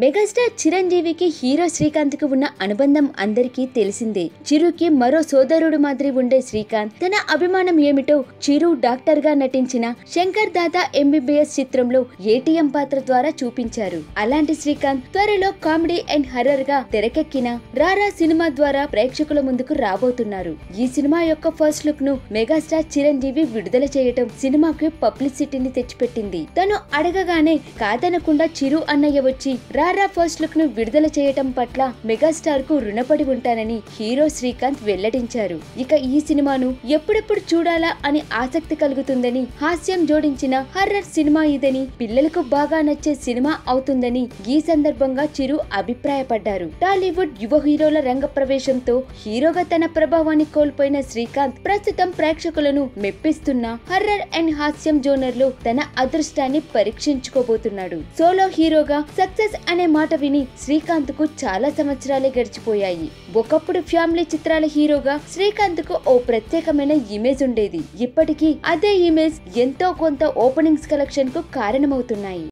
megastar చిరంజీవికి hero Srikanth కు ఉన్న అనుబంధం అందరికీ తెలిసిందే చిరుకి మరో సోదరుడు మాదిరి ఉండే శ్రీకాంత్ తన అభిమానం ఏమిటో చిరు డాక్టర్ గా నటించిన శంకర్ దాదా ఎంబీబీఎస్ చిత్రంలో ఏటీఎం పాత్ర ద్వారా చూపించారు అలాంటి శ్రీకాంత్ త్వరలో కామెడీ అండ్ హర్రర్ గా తెరకెక్కిన రారా సినిమా ద్వారా ప్రేక్షకుల ముందుకు రాబోతున్నారు ఈ సినిమా యొక్క ఫస్ట్ లుక్ ను మెగాస్టార్ చిరంజీవి విడుదల చేయటం సినిమాకి పబ్లిసిటీని తెచ్చిపెట్టింది తను అడగగానే కాదనకుండా చిరు అన్నయ్య వచ్చి రారా ఫస్ట్ లుక్ ను విడుదల చేయటం పట్ల మెగాస్టార్ కు రుణపడి ఉంటానని హీరో శ్రీకాంత్ వెల్లడించారు ఇక ఈ సినిమాను ఎప్పుడెప్పుడు చూడాలా అని ఆసక్తి కలుగుతుందని హాస్యం జోడించిన హర్రర్ సినిమా ఇదని పిల్లలకు బాగా నచ్చే సినిమా అవుతుందని ఈ సందర్భంగా చిరు అభిప్రాయపడ్డారు టాలీవుడ్ యువ హీరోల రంగ ప్రవేశంతో హీరోగా తన ప్రభావాన్ని కోల్పోయిన శ్రీకాంత్ ప్రస్తుతం ప్రేక్షకులను మెప్పిస్తున్న హర్రర్ అండ్ హాస్యం జోనర్ లో తన అదృష్టాన్ని పరీక్షించుకోబోతున్నాడు సోలో హీరోగా సక్సెస్ అనే మాట విని శ్రీకాంత్ కు చాలా సంవత్సరాలే గడిచిపోయాయి ఒకప్పుడు ఫ్యామిలీ చిత్రాల హీరోగా శ్రీకాంత్ కు ఓ ప్రత్యేకమైన ఇమేజ్ ఉండేది ఇప్పటికీ అదే ఇమేజ్ ఎంతో కొంత ఓపెనింగ్స్ కలెక్షన్ కు కారణమవుతున్నాయి